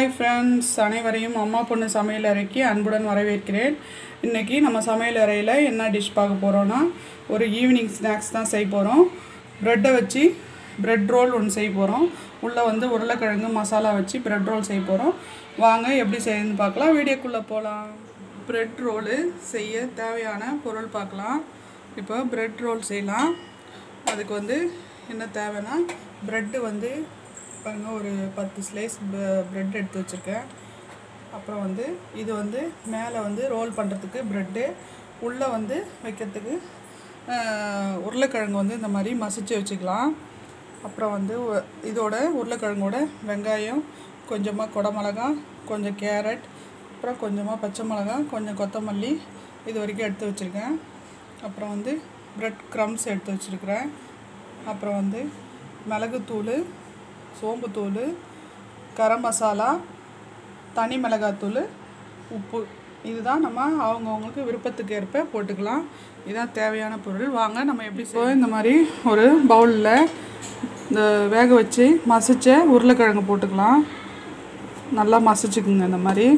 hi friends அனைவரையும் அம்மா பொண்ணு சமையல் அறைக்கு அன்புடன் வரவேற்கிறேன் இன்றைக்கி நம்ம சமையல் அறையில் என்ன டிஷ் பார்க்க போகிறோன்னா ஒரு ஈவினிங் ஸ்நாக்ஸ் தான் செய்ய போகிறோம் ப்ரெட்டை வச்சு ப்ரெட் ரோல் ஒன்று செய்ய போகிறோம் உள்ளே வந்து உருளைக்கிழங்கு மசாலா வச்சு ப்ரெட் ரோல் செய்ய போகிறோம் வாங்க எப்படி செய்யுதுன்னு பார்க்கலாம் வீடியோக்குள்ளே போகலாம் ப்ரெட் ரோலு செய்ய தேவையான பொருள் பார்க்கலாம் இப்போ ப்ரெட் ரோல் செய்யலாம் அதுக்கு வந்து என்ன தேவைன்னா ப்ரெட்டு வந்து பாருங்க ஒரு பத்து ஸ்லைஸ் ப்ரெட் எடுத்து வச்சுருக்கேன் அப்புறம் வந்து இது வந்து மேலே வந்து ரோல் பண்ணுறதுக்கு ப்ரெட்டு உள்ளே வந்து வைக்கிறதுக்கு ஆஹ், உருளைக்கிழங்கு வந்து இந்த மாதிரி மசிச்சு வச்சுக்கலாம் அப்புறம் வந்து ஒ- இதோட உருளைக்கிழங்கோட வெங்காயம் கொஞ்சமாக குடமிளகா கொஞ்சம் கேரட் அப்புறம் கொஞ்சமாக பச்சை மிளகா கொஞ்சம் கொத்தமல்லி இது வரைக்கும் எடுத்து வச்சுருக்கேன் அப்புறம் வந்து ப்ரெட் க்ரம்ஸ் எடுத்து வச்சுருக்கிறேன் அப்புறம் வந்து மிளகுத்தூள் சோம்புத்தூள் கரம் மசாலா தனி மிளகாத்தூள் உப்பு இதுதான் நம்ம அவங்கவுங்களுக்கு விருப்பத்துக்கு ஏற்ப போட்டுக்கலாம் இதுதான் தேவையான பொருள் வாங்க நம்ம எப்படி செய்வோம் இந்த மாதிரி ஒரு பவுலில் இந்த வேக வச்சு மசிச்ச உருளைக்கிழங்கு போட்டுக்கலாம் நல்லா மசிச்சுக்குங்க இந்த மாதிரி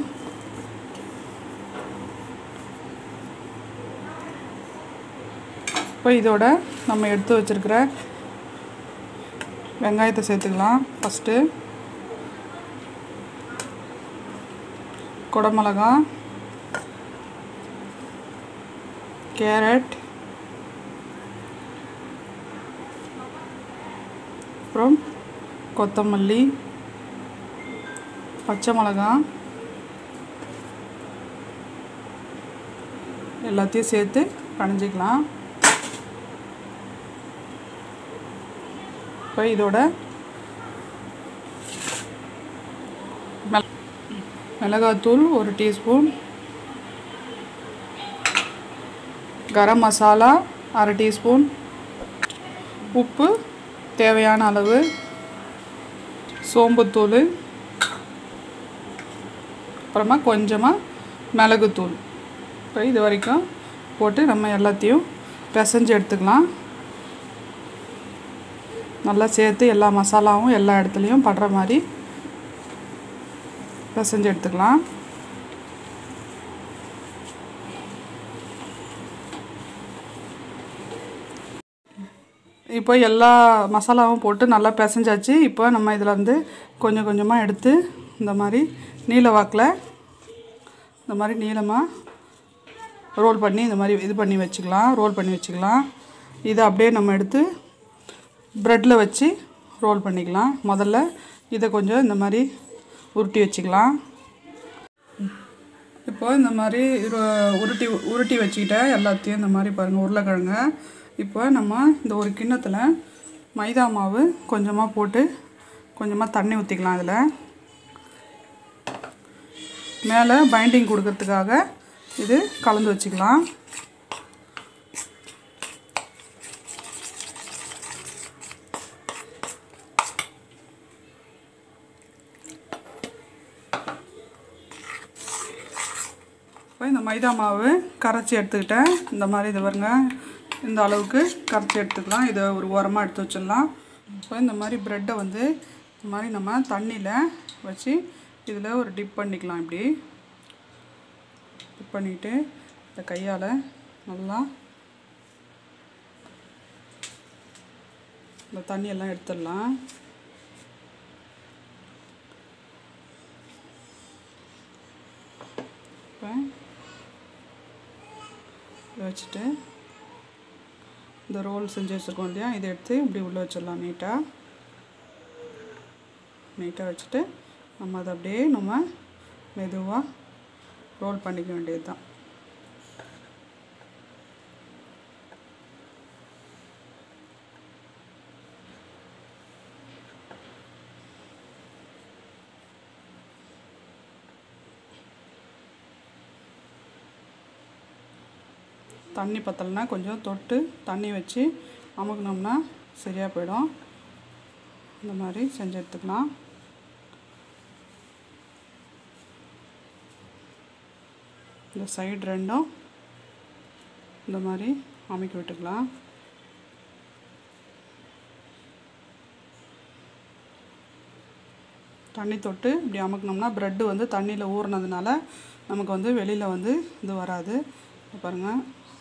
இப்போ இதோட நம்ம எடுத்து வச்சிருக்கிற வெங்காயத்தை சேர்த்துக்கலாம் ஃபஸ்ட்டு குடமிளகா கேரட் அப்புறம் கொத்தமல்லி பச்சை மிளகா எல்லாத்தையும் சேர்த்து கடைஞ்சிக்கலாம் இப்போ இதோட மிள- மிளகாத்தூள் ஒரு டீஸ்பூன் கரம் மசாலா அரை டீஸ்பூன் உப்பு தேவையான அளவு சோம்புத்தூள் அப்புறமா கொஞ்சமாக மிளகுத்தூள் இப்போ இது வரைக்கும் போட்டு நம்ம எல்லாத்தையும் பிசைஞ்சு எடுத்துக்கலாம் நல்லா சேர்த்து எல்லா மசாலாவும் எல்லா இடத்துலையும் படுற மாதிரி பிசைஞ்சு எடுத்துக்கலாம் இப்போ எல்லா மசாலாவும் போட்டு நல்லா பிசைஞ்சாச்சு இப்போ நம்ம இதில் வந்து கொஞ்சம் கொஞ்சமாக எடுத்து இந்த மாதிரி நீல வாக்கில் இந்த மாதிரி நீளமாக ரோல் பண்ணி இந்த மாதிரி இது பண்ணி வச்சுக்கலாம் ரோல் பண்ணி வச்சுக்கலாம் இதை அப்படியே நம்ம எடுத்து ப்ரெட்டில் வச்சு ரோல் பண்ணிக்கலாம் முதல்ல இதை கொஞ்சம் இந்த மாதிரி உருட்டி வச்சுக்கலாம் இப்போ இந்த மாதிரி இரு- உருட்டி உருட்டி வச்சுக்கிட்டேன் எல்லாத்தையும் இந்த மாதிரி பாருங்கள் உருளைக்கிழங்க இப்போ நம்ம இந்த ஒரு கிண்ணத்தில் மைதா மாவு கொஞ்சமாக போட்டு கொஞ்சமாக தண்ணி ஊற்றிக்கலாம் அதில் மேலே பைண்டிங் கொடுக்கறதுக்காக இது கலந்து வச்சுக்கலாம் இப்போ இந்த மைதா மாவு கரைச்சி எடுத்துக்கிட்டேன் இந்த மாதிரி இது பாருங்க இந்த அளவுக்கு கரைச்சி எடுத்துக்கலாம் இதை ஒரு ஓரமாக எடுத்து வச்சிடலாம் இப்போ இந்த மாதிரி ப்ரெட்டை வந்து இந்த மாதிரி நம்ம தண்ணியில் வச்சு இதில் ஒரு டிப் பண்ணிக்கலாம் இப்படி டிப் பண்ணிவிட்டு இந்த கையால் நல்லா இந்த தண்ணியெல்லாம் எடுத்துடலாம் இப்போ இதை வச்சுட்டு இந்த ரோல் செஞ்சு வச்சுருக்கோம் இல்லையா இதை எடுத்து இப்படி உள்ளே வச்சிடலாம் நீட்டாக நீட்டாக வச்சுட்டு நம்ம அதை அப்படியே நம்ம மெதுவாக ரோல் பண்ணிக்க வேண்டியது தான் தண்ணி பத்தலைன்னா கொஞ்சம் தொட்டு தண்ணி வச்சு அமுக்குனோம்னா சரியாக போயிடும் இந்த மாதிரி செஞ்சு எடுத்துக்கலாம் இந்த சைடு ரெண்டும் இந்த மாதிரி அமைக்க விட்டுக்கலாம் தண்ணி தொட்டு இப்படி அமுக்குனோம்னா ப்ரெட்டு வந்து தண்ணியில் ஊறினதுனால நமக்கு வந்து வெளியில் வந்து இது வராது இப்ப பாருங்க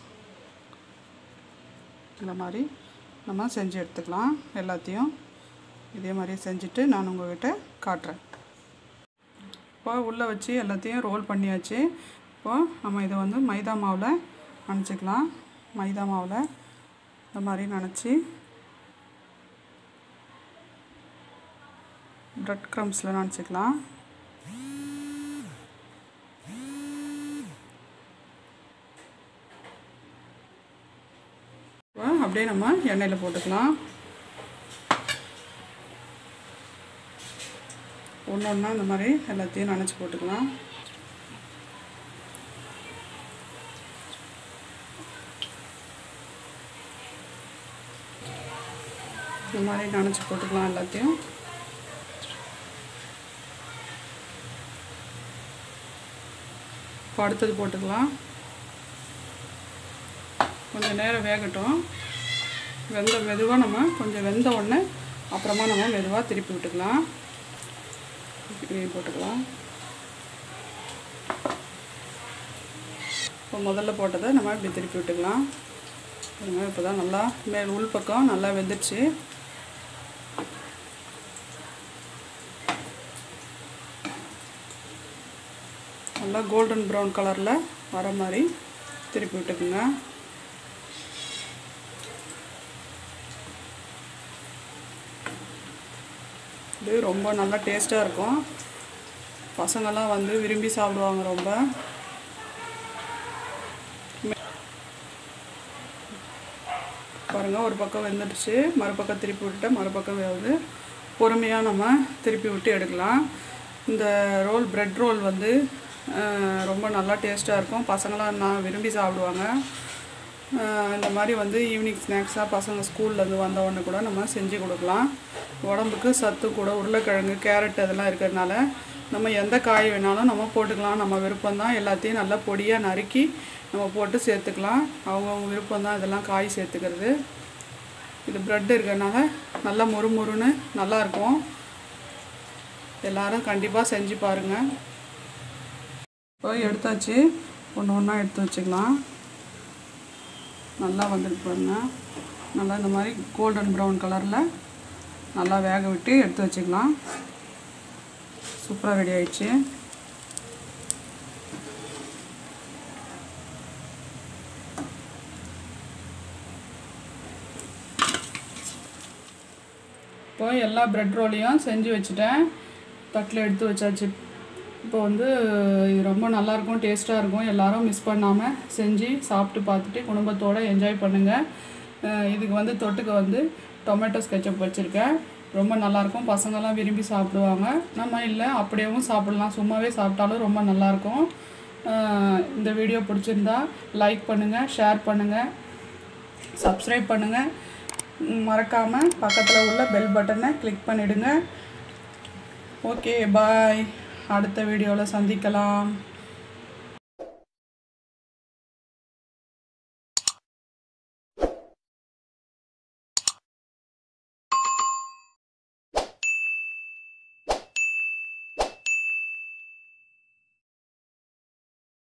இந்த மாதிரி நம்ம செஞ்சு எடுத்துக்கலாம் எல்லாத்தையும் இதே மாதிரி செஞ்சுட்டு நான் உங்கள்கிட்ட காட்டுறேன் இப்போ உள்ளே வச்சு எல்லாத்தையும் ரோல் பண்ணியாச்சு இப்போ நம்ம இதை வந்து மைதா மாவில் நனைச்சிக்கலாம் மைதா மாவில் இந்த மாதிரி நனைச்சி ப்ரெட் க்ரம்ஸில் நனைச்சிக்கலாம் இப்போ அப்படியே நம்ம எண்ணெயில் போட்டுக்கலாம் ஒன்று ஒன்றா இந்த மாதிரி எல்லாத்தையும் நனைச்சி போட்டுக்கலாம் இந்த மாதிரி நனைச்சி போட்டுக்கலாம் எல்லாத்தையும் இப்போ அடுத்தது போட்டுக்கலாம் கொஞ்சம் நேரம் வேகட்டும் வெந்த மெதுவாக நம்ம கொஞ்சம் வெந்த உடனே அப்புறமா நம்ம மெதுவாக திருப்பி விட்டுக்கலாம் இதையும் போட்டுக்கலாம் இப்போ முதல்ல போட்டதை நம்ம இப்படி திருப்பி விட்டுக்கலாம் இப்போ தான் நல்லா மேல் உள் பக்கம் நல்லா வெந்துடுச்சு நல்லா கோல்டன் ப்ரௌன் கலரில் வர மாதிரி திருப்பி விட்டுக்குங்க இது ரொம்ப நல்லா டேஸ்ட்டாக இருக்கும் பசங்கள்லாம் வந்து விரும்பி சாப்பிடுவாங்க ரொம்ப பாருங்கள் ஒரு பக்கம் வெந்துடுச்சு மறுபக்கம் திருப்பி விட்டுட்டு மறுபக்கம் வேகுது பொறுமையாக நம்ம திருப்பி விட்டு எடுக்கலாம் இந்த ரோல் பிரெட் ரோல் வந்து அஹ், ரொம்ப நல்லா டேஸ்ட்டாக இருக்கும் பசங்களாம் நான் விரும்பி சாப்பிடுவாங்க அஹ், இந்த மாதிரி வந்து ஈவினிங் ஸ்நாக்ஸாக பசங்க ஸ்கூல்லேருந்து வந்த உடனே கூட நம்ம செஞ்சு கொடுக்கலாம் உடம்புக்கு சத்து கூட உருளைக்கிழங்கு கேரட் அதெல்லாம் இருக்கிறதுனால நம்ம எந்த காய் வேணாலும் நம்ம போட்டுக்கலாம் நம்ம விருப்பம்தான் எல்லாத்தையும் நல்லா பொடியாக நறுக்கி நம்ம போட்டு சேர்த்துக்கலாம் அவங்கவுங்க விருப்பம்தான் இதெல்லாம் காய் சேர்த்துக்கிறது இது ப்ரெட் இருக்கிறதுனால நல்லா மொறுமொறுன்னு நல்லா இருக்கும் எல்லாரும் கண்டிப்பாக செஞ்சு பாருங்கள் இப்போ எடுத்தாச்சு ஒன்று ஒன்றா எடுத்து வச்சுக்கலாம் நல்லா வந்துட்டு பாருங்க நல்லா இந்த மாதிரி கோல்டன் ப்ரௌன் கலரில் நல்லா வேக விட்டு எடுத்து வச்சுக்கலாம் சூப்பராக ரெடி ஆயிடுச்சு இப்போ எல்லா ப்ரெட் ரோலையும் செஞ்சு வச்சுட்டேன் தட்டில் எடுத்து வச்சாச்சு இப்போ வந்து இது ரொம்ப நல்லாயிருக்கும் டேஸ்ட்டாக இருக்கும் எல்லாரும் மிஸ் பண்ணாமல் செஞ்சு சாப்பிட்டு பார்த்துட்டு குடும்பத்தோடு என்ஜாய் பண்ணுங்கள் அஹ் இதுக்கு வந்து தொட்டுக்க வந்து டொமேட்டோ ஸ்கெட்சப் வச்சுருக்கேன் ரொம்ப நல்லாயிருக்கும் பசங்கள்லாம் விரும்பி சாப்பிடுவாங்க நம்ம இல்லை அப்படியேவும் சாப்பிடலாம் சும்மாவே சாப்பிட்டாலும் ரொம்ப நல்லாயிருக்கும் அஹ் இந்த வீடியோ பிடிச்சிருந்தா லைக் பண்ணுங்கள் ஷேர் பண்ணுங்கள் சப்ஸ்கிரைப் பண்ணுங்கள் மறக்காமல் பக்கத்தில் உள்ள பெல் பட்டனை கிளிக் பண்ணிவிடுங்க ஓகே பாய் அடுத்த வீடியோவில் சந்திக்கலாம்